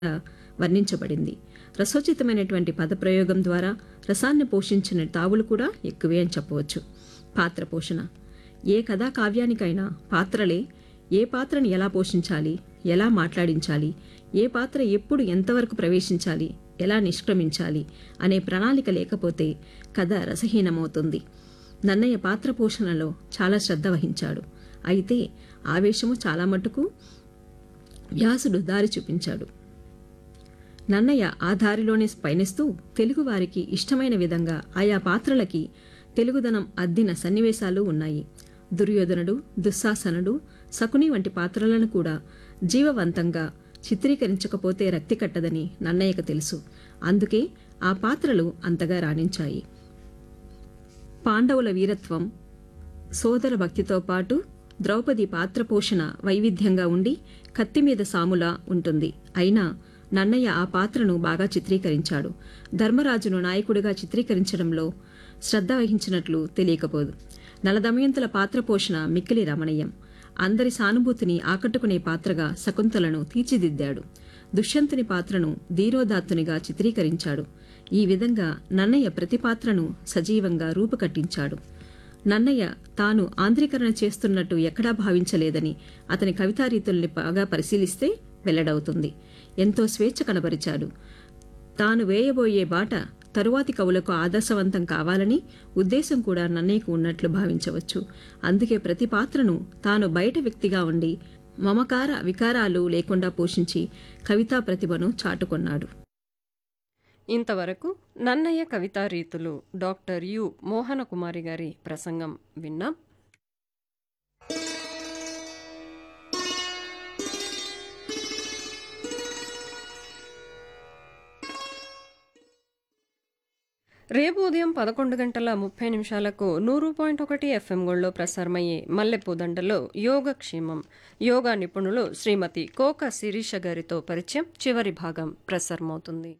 వర్ణించబడింది రసోచితమైనటువంటి పదప్రయోగం ద్వారా రసాన్ని పోషించిన తావులు కూడా ఎక్కువే అని చెప్పవచ్చు పాత్ర పోషణ ఏ కథా కావ్యానికైనా పాత్రలే ఏ పాత్రని ఎలా పోషించాలి ఎలా మాట్లాడించాలి ఏ పాత్ర ఎప్పుడు ఎంతవరకు ప్రవేశించాలి ఎలా నిష్క్రమించాలి అనే ప్రణాళిక లేకపోతే కథ రసహీనమవుతుంది నన్నయ్య పాత్ర పోషణలో చాలా శ్రద్ధ వహించాడు అయితే ఆవేశము చాలా మటుకు వ్యాసుడు దారి చూపించాడు నన్నయ్య ఆ దారిలోనే పయనిస్తూ తెలుగువారికి ఇష్టమైన విధంగా ఆయా పాత్రలకి తెలుగుదనం అద్దిన సన్నివేశాలు ఉన్నాయి దుర్యోధనుడు దుశ్శాసనుడు శకుని వంటి పాత్రలను కూడా జీవవంతంగా చిత్రీకరించకపోతే రక్తి కట్టదని నన్నయ్యకు తెలుసు అందుకే ఆ పాత్రలు అంతగా రాణించాయి పాండవుల వీరత్వం సోదర భక్తితో పాటు ద్రౌపది పాత్ర పోషణ వైవిధ్యంగా ఉండి కత్తి మీద సాములా ఉంటుంది అయినా నన్నయ్య ఆ పాత్రను బాగా చిత్రీకరించాడు ధర్మరాజును నాయకుడిగా చిత్రీకరించడంలో శ్రద్ధ వహించినట్లు తెలియకపోదు నలదమయంతుల పాత్ర పోషణ మిక్కిలి రమణీయం అందరి సానుభూతిని ఆకట్టుకునే పాత్రగా శకుంతలను తీర్చిదిద్దాడు దుష్యంతుని పాత్రను ధీరోదాత్తునిగా చిత్రీకరించాడు ఈ విధంగా నన్నయ్య ప్రతి పాత్రను సజీవంగా రూపుకట్టించాడు నన్నయ్య తాను ఆంధ్రీకరణ చేస్తున్నట్టు ఎక్కడా భావించలేదని అతని కవితారీతుల్ని బాగా పరిశీలిస్తే వెల్లడవుతుంది ఎంతో స్వేచ్ఛ కనబరిచాడు తాను వేయబోయే బాట తరువాతి కవులకు ఆదర్శవంతం కావాలని ఉద్దేశం కూడా నన్నయ్యకు ఉన్నట్లు భావించవచ్చు అందుకే ప్రతి పాత్రను తాను బయట వ్యక్తిగా ఉండి మమకార వికారాలు లేకుండా పోషించి కవితా ప్రతిభను చాటుకొన్నాడు ఇంతవరకు నన్నయ్య కవితా రీతులు డాక్టర్ యు మోహనకుమారి గారి ప్రసంగం విన్నాం రేపు ఉదయం పదకొండు గంటల ముప్పై నిమిషాలకు నూరు పాయింట్ ఒకటి ఎఫ్ఎం గోల్డ్లో ప్రసారమయ్యే మల్లెపూదండలో యోగక్షేమం యోగా నిపుణులు శ్రీమతి కోక శిరీష గారితో పరిచయం చివరి భాగం ప్రసారమవుతుంది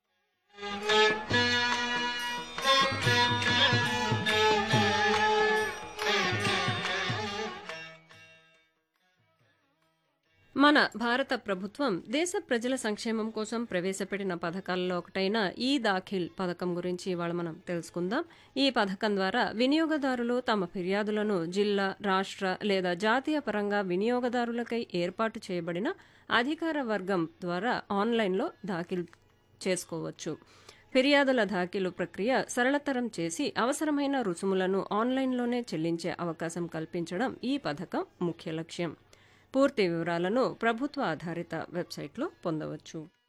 మన భారత ప్రభుత్వం దేశ ప్రజల సంక్షేమం కోసం ప్రవేశపెట్టిన పథకాల్లో ఒకటైన ఈ దాఖిల్ పథకం గురించి ఇవాళ మనం తెలుసుకుందాం ఈ పథకం ద్వారా వినియోగదారులు తమ ఫిర్యాదులను జిల్లా రాష్ట్ర లేదా జాతీయ పరంగా వినియోగదారులకై ఏర్పాటు చేయబడిన అధికార వర్గం ద్వారా ఆన్లైన్లో దాఖిల్ చేసుకోవచ్చు ఫిర్యాదుల దాఖలు ప్రక్రియ సరళతరం చేసి అవసరమైన రుసుములను ఆన్లైన్లోనే చెల్లించే అవకాశం కల్పించడం ఈ పథకం ముఖ్య లక్ష్యం పూర్తి వివరాలను ప్రభుత్వ ఆధారిత వెబ్సైట్లో పొందవచ్చు